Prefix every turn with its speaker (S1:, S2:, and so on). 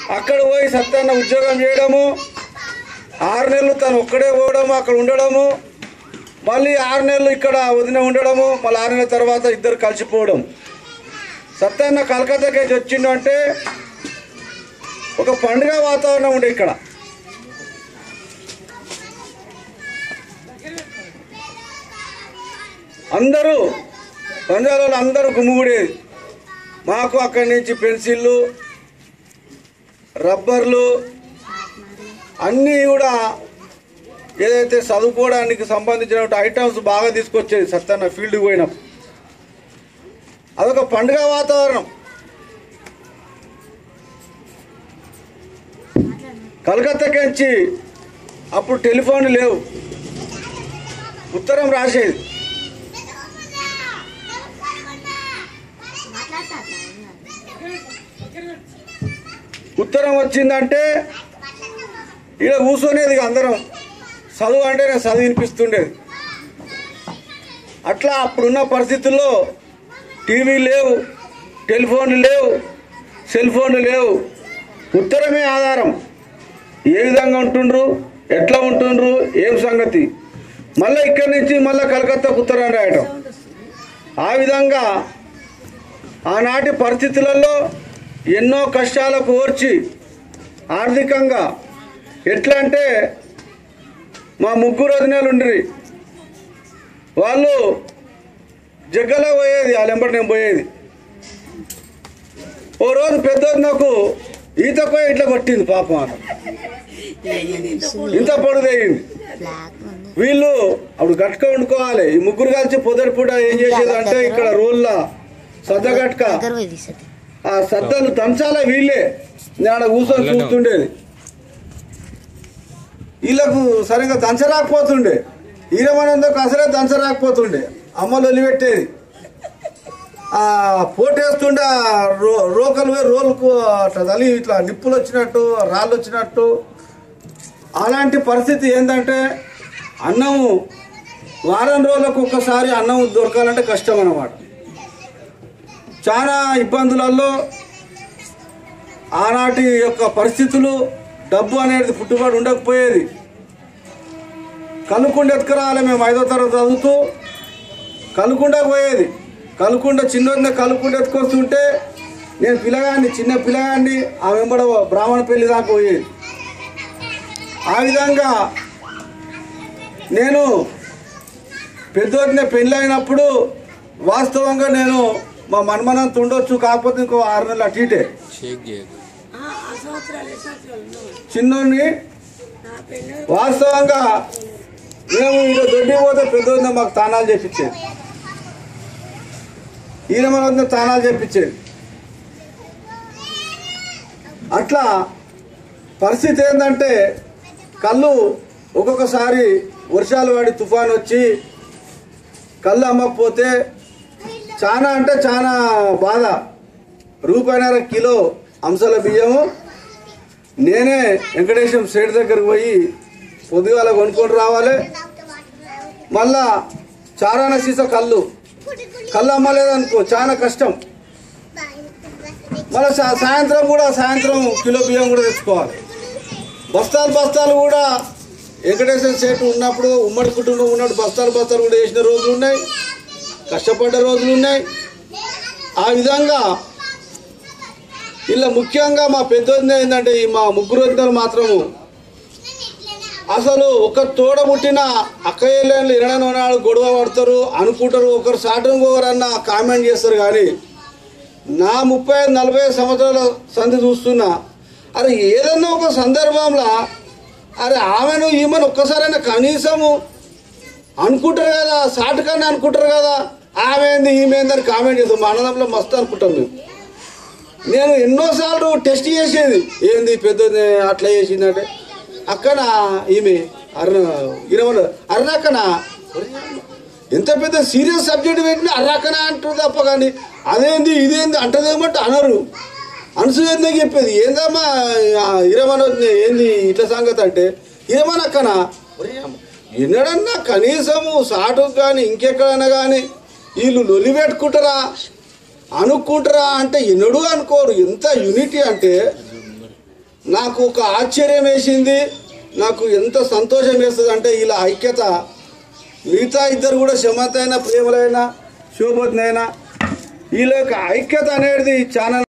S1: అక్కడ పోయి సత్యన్న ఉద్యోగం చేయడము ఆరు నెలలు తను ఒక్కడే పోవడము అక్కడ ఉండడము మళ్ళీ ఆరు నెలలు ఇక్కడ వదిన ఉండడము మళ్ళీ ఆరు నెలల తర్వాత ఇద్దరు కలిసిపోవడం సత్యన్న కలకత్తాకి వచ్చిండు అంటే ఒక పండుగ వాతావరణం ఉండే ఇక్కడ అందరూ పంజాబ్ అందరూ గుమ్ముగూడేది మాకు అక్కడి నుంచి పెన్సిళ్ళు రబ్బర్లు అన్నీ కూడా ఏదైతే చదువుకోవడానికి సంబంధించిన ఐటమ్స్ బాగా తీసుకొచ్చేది సత్యన్న ఫీల్డ్కి పోయినప్పుడు అదొక పండుగ వాతావరణం కలకత్తాకించి అప్పుడు టెలిఫోన్లు లేవు ఉత్తరం రాసేది ఉత్తరం వచ్చిందంటే ఇక్కడ కూర్చొనేది ఇక అందరం చదువు అంటే నేను చదువు వినిపిస్తుండేది అట్లా అప్పుడున్న పరిస్థితుల్లో టీవీ లేవు టెలిఫోన్లు లేవు సెల్ ఫోన్లు లేవు ఉత్తరమే ఆధారం ఏ విధంగా ఉంటుండ్రు ఎట్లా ఉంటుండ్రు ఏం సంగతి మళ్ళీ ఇక్కడి నుంచి మళ్ళీ కలకత్తాకు ఉత్తరం రాయటం ఆ విధంగా ఆనాటి పరిస్థితులలో ఎన్నో కష్టాలకు ఓర్చి ఆర్థికంగా ఎట్లా అంటే మా ముగ్గురు వదినలు ఉండ్రి వాళ్ళు జగ్గలో పోయేది వాళ్ళెంబడి నేను పోయేది ఓ రోజు పెద్ద నాకు ఈత పోయి ఇట్లా కొట్టింది పాపం ఆమె. ఇంత పొడుదయ్యింది వీళ్ళు అప్పుడు గట్క వండుకోవాలి ఈ ముగ్గురు కలిసి పొదటి పూట ఏం చేసేది అంటే ఇక్కడ రోళ్ళ సద్ద గట్క ఆ సద్దలు దంచాలే వీళ్ళే నేను ఆడ కూర్చొని చూస్తుండేది వీళ్ళకు సరిగ్గా దంచరాకపోతుండే ఈరమనందుకు అసలే దంచరాకపోతుండే అమ్మలు వదిలిపెట్టేది ఆ పోటేస్తుండే ఆ రో రోకలు పోయి రోలుకు అట్లా తలి ఇట్లా నిప్పులు వచ్చినట్టు రాళ్ళు వచ్చినట్టు అలాంటి పరిస్థితి ఏంటంటే అన్నము వారం రోజులకు ఒక్కసారి అన్నం దొరకాలంటే కష్టం అన్నమాట చాలా ఇబ్బందులలో ఆనాటి యొక్క పరిస్థితులు డబ్బు అనేది పుట్టుబడి ఉండకపోయేది కలుకుండ ఎత్తుకురావాలి మేము ఐదో తరగతి చదువుతూ కలుకుండ పోయేది కలుకుండ చిన్న కలుకుండ ఎత్తుకొస్తుంటే నేను పిల్లగాన్ని చిన్న పిల్లగాన్ని ఆ వెంబడ బ్రాహ్మణ పెళ్లి దాకా పోయేది ఆ విధంగా నేను పెద్దోటిన పెళ్ళి అయినప్పుడు వాస్తవంగా నేను మా మన్మనంత ఉండొచ్చు కాకపోతే ఇంకో ఆరు నెలలు అటు ఇటే చిన్నోడిని వాస్తవంగా మేము ఇక దొడ్డి పోతే పెద్దోడిన మాకు తానాలు చేపించేది ఈయన మన వద్ద తానాలు చేపించేది అట్లా పరిస్థితి ఏంటంటే కళ్ళు ఒక్కొక్కసారి వర్షాలు పడి తుఫాన్ వచ్చి కళ్ళు అమ్మకపోతే చాలా అంటే చాలా బాధ రూపాయిన్నర కిలో అంశాల బియ్యము నేనే వెంకటేశం సేటు దగ్గరకు పోయి పొద్దుగాల కొనుక్కొని రావాలి మళ్ళా చారాన సీస కళ్ళు కళ్ళు అమ్మలేదనుకో చాలా కష్టం మళ్ళీ సా- సాయంత్రం కూడా సాయంత్రం కిలో బియ్యం కూడా తెచ్చుకోవాలి బస్తాలు బస్తాలు కూడా వెంకటేశ్వర సేటు ఉన్నప్పుడు ఉమ్మడి కుటుంబం ఉన్నప్పుడు బస్తాలు బస్తాలు కూడా వేసిన రోజులు ఉన్నాయి కష్టపడ్డ రోజులు ఉన్నాయి ఆ విధంగా ఇలా ముఖ్యంగా మా పెద్దోదిన ఏంటంటే ఈ మా ముగ్గురు వదినలు మాత్రము అసలు ఒక తోడ పుట్టిన అక్కయ్యలేని ఇరవై నాడు గొడవ పడతారు అనుకుంటారు ఒకరు సాటం ఒకరన్నా కామెంట్ చేస్తారు కానీ నా ముప్పై ఐదు నలభై ఐదు సంవత్సరాల సంధి చూస్తున్నా అరే ఏదన్నా ఒక సందర్భంలో అరే ఆమెను ఈమెను ఒక్కసారైనా కనీసము అనుకుంటారు కదా సాటుకన్నా అనుకుంటారు కదా ఆమె ఏంది ఈమె ఏంది అని కామెంట్ చేద్దాం మా అన్నదంలో మస్తు అనుకుంటాం మేము నేను ఎన్నోసార్లు టెస్ట్ చేసేది ఏంది పెద్ద అట్లా చేసిందంటే అక్కన ఈమె అర్ర ఇరవై అర్రక్కన ఎంత పెద్ద సీరియస్ సబ్జెక్ట్ పెట్టినా అర్రక్కన అంటారు తప్ప కానీ అదేంది ఇదేంది అంటదేమంటే అనరు అనసూయందే చెప్పేది ఏందమ్మా ఇరవై ఏంది ఇట్లా సంగతి అంటే ఇరవై అక్కన ఎన్నడన్నా కనీసము సాటుకు కానీ ఇంకెక్కడైనా కానీ వీళ్ళు లొలి పెట్టుకుంటారా అనుకుంటారా అంటే ఎన్నడూ అనుకోరు ఎంత యూనిటీ అంటే నాకు ఒక ఆశ్చర్యం వేసింది నాకు ఎంత సంతోషం వేస్తుంది అంటే ఇలా ఐక్యత మిగతా ఇద్దరు కూడా శమతైన ప్రేమలైన శోభతనైనా వీళ్ళ యొక్క ఐక్యత అనేది చాలా